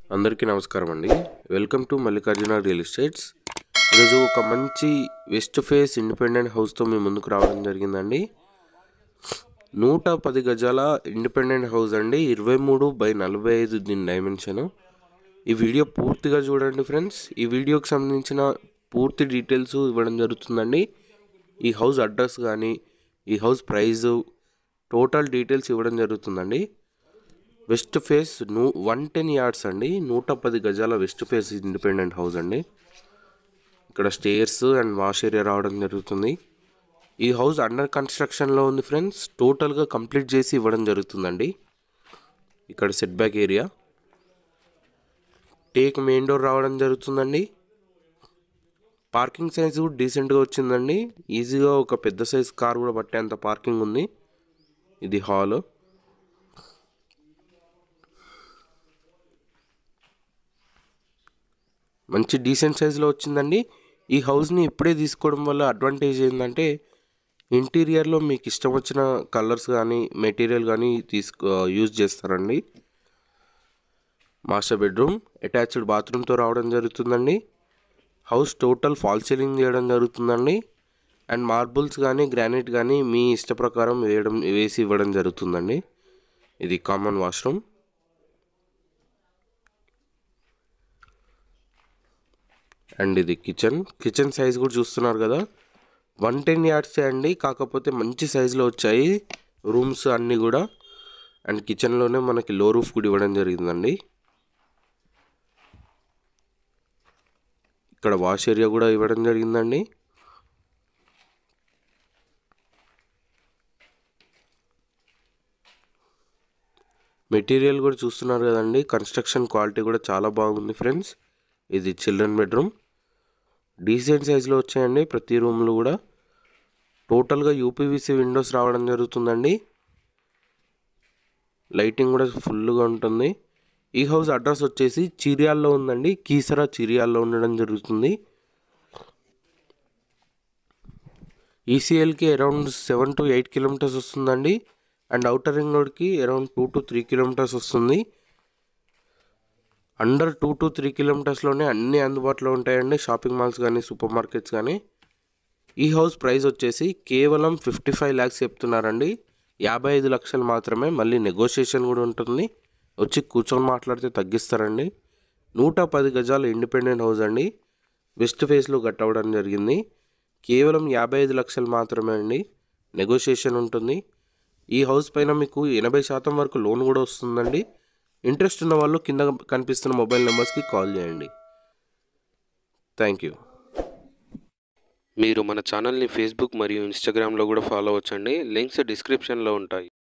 అందరికీ నమస్కారం అండి welcome to Mallikarjuna real estates ఈరోజు ఒక మంచి వెస్ట్ ఫేస్ ఇండిపెండెంట్ హౌస్తో మీ ముందుకు రావడం జరిగిందండి నూట పది గజాల ఇండిపెండెంట్ హౌస్ అండి ఇరవై మూడు బై నలభై ఐదు దీని డైమెన్షన్ ఈ వీడియో పూర్తిగా చూడండి ఫ్రెండ్స్ ఈ వీడియోకి సంబంధించిన పూర్తి డీటెయిల్స్ ఇవ్వడం జరుగుతుందండి ఈ హౌస్ అడ్రస్ కానీ ఈ హౌస్ ప్రైజు టోటల్ డీటెయిల్స్ ఇవ్వడం జరుగుతుందండి వెస్ట్ ఫేస్ నూ వన్ టెన్ యార్డ్స్ అండి నూట పది గజాల వెస్ట్ ఫేస్ ఇండిపెండెంట్ హౌస్ అండి ఇక్కడ స్టేర్స్ అండ్ వాష్ ఏరియా రావడం జరుగుతుంది ఈ హౌస్ అండర్ కన్స్ట్రక్షన్లో ఉంది ఫ్రెండ్స్ టోటల్గా కంప్లీట్ చేసి ఇవ్వడం జరుగుతుందండి ఇక్కడ set back area take main door రావడం జరుగుతుందండి పార్కింగ్ సైజ్ కూడా డీసెంట్గా వచ్చిందండి ఈజీగా ఒక పెద్ద సైజ్ కార్ కూడా పట్టేంత పార్కింగ్ ఉంది ఇది హాల్ మంచి డీసెంట్ సైజులో వచ్చిందండి ఈ హౌస్ని ఇప్పుడే తీసుకోవడం వల్ల అడ్వాంటేజ్ ఏంటంటే ఇంటీరియర్లో మీకు ఇష్టం వచ్చిన కలర్స్ కానీ మెటీరియల్ కానీ తీసుకో యూజ్ చేస్తారండి మాస్టర్ బెడ్రూమ్ అటాచ్డ్ బాత్రూమ్తో రావడం జరుగుతుందండి హౌస్ టోటల్ ఫాల్ సీలింగ్ చేయడం జరుగుతుందండి అండ్ మార్బుల్స్ కానీ గ్రానైట్ కానీ మీ ఇష్ట ప్రకారం వేయడం వేసి ఇవ్వడం జరుగుతుందండి ఇది కామన్ వాష్రూమ్ అండ్ ఇది కిచెన్ కిచెన్ సైజ్ కూడా చూస్తున్నారు కదా వన్ టెన్ యార్డ్సే అండి కాకపోతే మంచి సైజులో వచ్చాయి రూమ్స్ అన్నీ కూడా అండ్ కిచెన్లోనే మనకి లో రూఫ్ కూడా ఇవ్వడం జరిగిందండి ఇక్కడ వాష్ ఏరియా కూడా ఇవ్వడం జరిగిందండి మెటీరియల్ కూడా చూస్తున్నారు కదండి కన్స్ట్రక్షన్ క్వాలిటీ కూడా చాలా బాగుంది ఫ్రెండ్స్ ఇది చిల్డ్రన్ బెడ్రూమ్ డీసెంట్ సైజులో వచ్చాయండి ప్రతి రూమ్లో కూడా టోటల్గా యూపీవీసీ విండోస్ రావడం జరుగుతుందండి లైటింగ్ కూడా ఫుల్గా ఉంటుంది ఈ హౌస్ అడ్రస్ వచ్చేసి చిరియాల్లో ఉందండి కీసరా చిరియాల్లో ఉండడం జరుగుతుంది ఈసీఎల్కి around seven to eight kilometres వస్తుందండి అండ్ అవుటర్ రింగ్ రోడ్కి around two to three kilometres వస్తుంది అండర్ టూ టు త్రీ కిలోమీటర్స్లోనే అన్నీ అందుబాటులో ఉంటాయండి షాపింగ్ మాల్స్ కానీ సూపర్ మార్కెట్స్ కానీ ఈ హౌస్ ప్రైస్ వచ్చేసి కేవలం ఫిఫ్టీ ఫైవ్ ల్యాక్స్ చెప్తున్నారండి యాభై ఐదు లక్షలు మాత్రమే మళ్ళీ నెగోషియేషన్ కూడా ఉంటుంది వచ్చి కూర్చొని మాట్లాడితే తగ్గిస్తారండి నూట పది గజాల ఇండిపెండెంట్ హౌస్ అండి వెస్ట్ ఫేస్లో కట్టవడం జరిగింది కేవలం యాభై ఐదు లక్షలు మాత్రమే అండి నెగోషియేషన్ ఉంటుంది ఈ హౌస్ పైన మీకు ఎనభై శాతం వరకు లోన్ కూడా వస్తుందండి ఇంట్రెస్ట్ ఉన్న వాళ్ళు కింద కనిపిస్తున్న మొబైల్ నెంబర్స్కి కాల్ చేయండి థ్యాంక్ యూ మీరు మన ఛానల్ని ఫేస్బుక్ మరియు ఇన్స్టాగ్రామ్లో కూడా ఫాలో అవ్వచ్చండి లింక్స్ డిస్క్రిప్షన్లో ఉంటాయి